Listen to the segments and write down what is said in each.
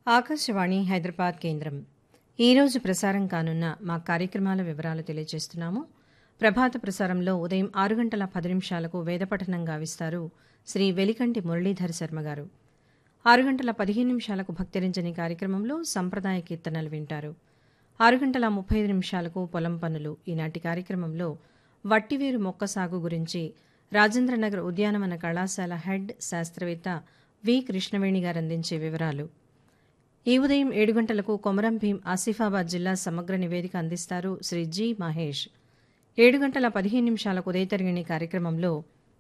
ఆకాశవాణి హైదరాబాద్ కేంద్రం ఈరోజు ప్రసారం కానున్న మా కార్యక్రమాల వివరాలు తెలియజేస్తున్నాము ప్రభాత ప్రసారంలో ఉదయం ఆరు గంటల పది నిమిషాలకు వేదపఠనం గావిస్తారు శ్రీ వెలికంటి మురళీధర్ శర్మ గారు ఆరు గంటల పదిహేను నిమిషాలకు భక్తిరించని కార్యక్రమంలో సంప్రదాయ కీర్తనలు వింటారు ఆరు గంటల ముప్పై ఐదు నిమిషాలకు పొలం పనులు ఈనాటి కార్యక్రమంలో వట్టివేరు మొక్క సాగు గురించి రాజేంద్రనగర్ ఉద్యానవన కళాశాల హెడ్ శాస్త్రవేత్త వి కృష్ణవేణి గారు అందించే వివరాలు ఈ ఉదయం ఏడు గంటలకు కొమరం భీం ఆసిఫాబాద్ జిల్లా సమగ్ర నివేదిక అందిస్తారు శ్రీ జి మహేష్ ఏడు గంటల పదిహేను నిమిషాలకు ఉదయతరిగిణి కార్యక్రమంలో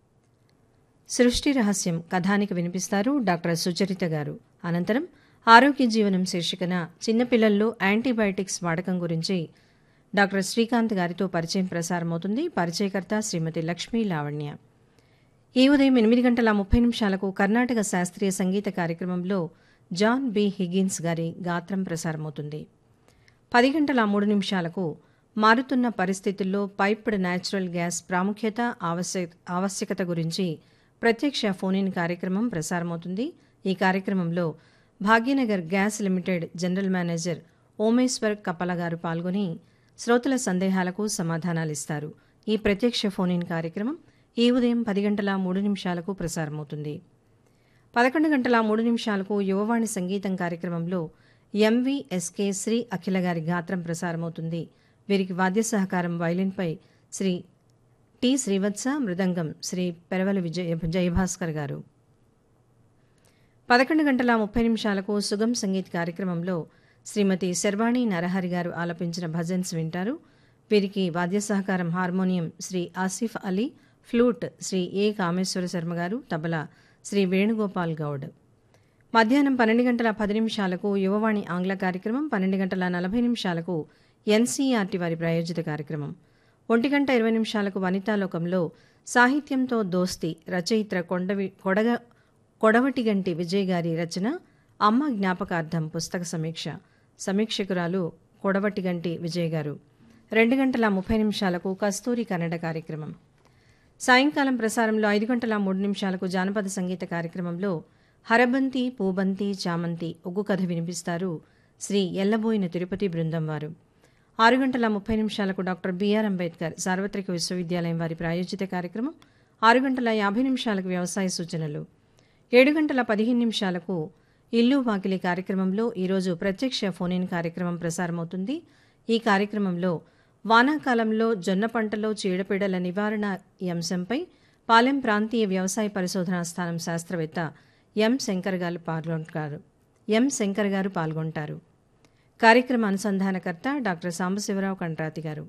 సృష్టి రహస్యం కథానికి వినిపిస్తారు డాక్టర్ సుచరిత గారు అనంతరం ఆరోగ్య జీవనం శీర్షికన చిన్నపిల్లల్లో యాంటీబయాటిక్స్ వాడకం గురించి డాక్టర్ శ్రీకాంత్ గారితో పరిచయం ప్రసారమవుతుంది పరిచయకర్త శ్రీమతి లక్ష్మీ లావణ్య ఈ ఉదయం ఎనిమిది గంటల ముప్పై నిమిషాలకు కర్ణాటక శాస్త్రీయ సంగీత కార్యక్రమంలో జాన్ బి హిగిన్స్ గారి గాత్రం ప్రసారమవుతుంది పది గంటల మూడు నిమిషాలకు మారుతున్న పరిస్థితుల్లో పైప్డ్ న్యాచురల్ గ్యాస్ ప్రాముఖ్యత ఆవశ్యక ఆవశ్యకత గురించి ప్రత్యక్ష ఫోన్ ఇన్ కార్యక్రమం ప్రసారమవుతుంది ఈ కార్యక్రమంలో Bhagyanagar gas limited general manager Omeshwar Kapala గారు పాల్గొని శ్రోతల సందేహాలకు సమాధానాలిస్తారు ఈ ప్రత్యక్ష ఫోన్ ఇన్ కార్యక్రమం ఈ ఉదయం పది గంటల మూడు నిమిషాలకు ప్రసారమవుతుంది పదకొండు గంటల మూడు నిమిషాలకు యువవాణి సంగీతం కార్యక్రమంలో ఎంవిఎస్కే శ్రీ అఖిల గారి గాత్రం ప్రసారమవుతుంది వీరికి వాద్య సహకారం వైలిన్పై శ్రీ టి శ్రీవత్స మృదంగం శ్రీ పెరవలి విజయ జయభాస్కర్ గారు పదకొండు గంటల ముప్పై నిమిషాలకు సుగం సంగీత్ కార్యక్రమంలో శ్రీమతి శర్వాణి నరహరి గారు ఆలపించిన భజన్స్ వింటారు వీరికి వాద్య సహకారం harmonium Shri Asif Ali flute Shri A Kameswara Sharma గారు తబలా శ్రీ వేణుగోపాల్ గౌడ్ మధ్యాహ్నం పన్నెండు గంటల పది నిమిషాలకు యువవాణి ఆంగ్ల కార్యక్రమం పన్నెండు గంటల నలభై నిమిషాలకు ఎన్సీఆర్టీ వారి ప్రాయోజిత కార్యక్రమం ఒంటి గంట ఇరవై నిమిషాలకు వనితాలోకంలో సాహిత్యంతో దోస్తి రచయిత్ర కొండవి కొడగ కొడవటిగంటి విజయ్ గారి రచన అమ్మ జ్ఞాపకార్థం పుస్తక సమీక్ష సమీక్షకురాలు కొడవటిగంటి విజయ్ గారు రెండు గంటల ముప్పై నిమిషాలకు కస్తూరి కన్నడ కార్యక్రమం సాయంకాలం ప్రసారంలో ఐదు గంటల మూడు నిమిషాలకు జానపద సంగీత కార్యక్రమంలో హరబంతి పూబంతి చామంతి ఒగ్గు కథ వినిపిస్తారు శ్రీ ఎల్లబోయిన తిరుపతి బృందం వారు ఆరు గంటల ముప్పై నిమిషాలకు డాక్టర్ బిఆర్ అంబేద్కర్ సార్వత్రిక విశ్వవిద్యాలయం వారి ప్రాయోజిత కార్యక్రమం ఆరు గంటల యాభై నిమిషాలకు వ్యవసాయ సూచనలు ఏడు గంటల పదిహేను నిమిషాలకు ఇల్లు వాకిలి కార్యక్రమంలో ఈరోజు ప్రత్యక్ష ఫోన్ ఇన్ కార్యక్రమం ప్రసారమవుతుంది ఈ కార్యక్రమంలో వానాకాలంలో జొన్న పంటలో చీడపీడల నివారణ ఈ అంశంపై పాలెం ప్రాంతీయ వ్యవసాయ పరిశోధనా స్థానం శాస్త్రవేత్త ఎం శంకర్ గారు పాల్గొంటారు ఎం శంకర్ గారు పాల్గొంటారు కార్యక్రమ అనుసంధానకర్త డాక్టర్ సాంబశివరావు కంట్రాతి గారు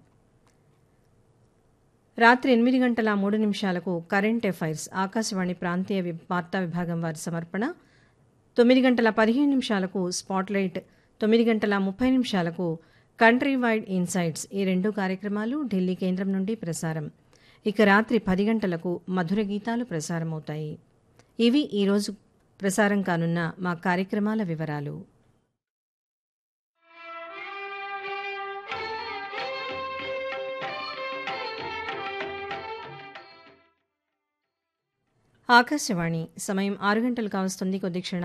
రాత్రి ఎనిమిది గంటల మూడు నిమిషాలకు కరెంట్ అఫైర్స్ ఆకాశవాణి ప్రాంతీయ వి- వార్తా విభాగం వారి సమర్పణ తొమ్మిది గంటల పదిహేను నిమిషాలకు స్పాట్లైట్ తొమ్మిది గంటల ముప్పై నిమిషాలకు కంట్రీ వైడ్ ఇన్సైట్స్ ఈ రెండు కార్యక్రమాలు ఢిల్లీ కేంద్రం నుండి ప్రసారం ఇక రాత్రి పది గంటలకు మధుర గీతాలు ప్రసారమవుతాయి ఇవి ఈరోజు ప్రసారం కానున్న మా కార్యక్రమాల వివరాలు ఆకాశవాణి సమయం ఆరు గంటలు కావస్తుంది కొద్ది క్షణాలు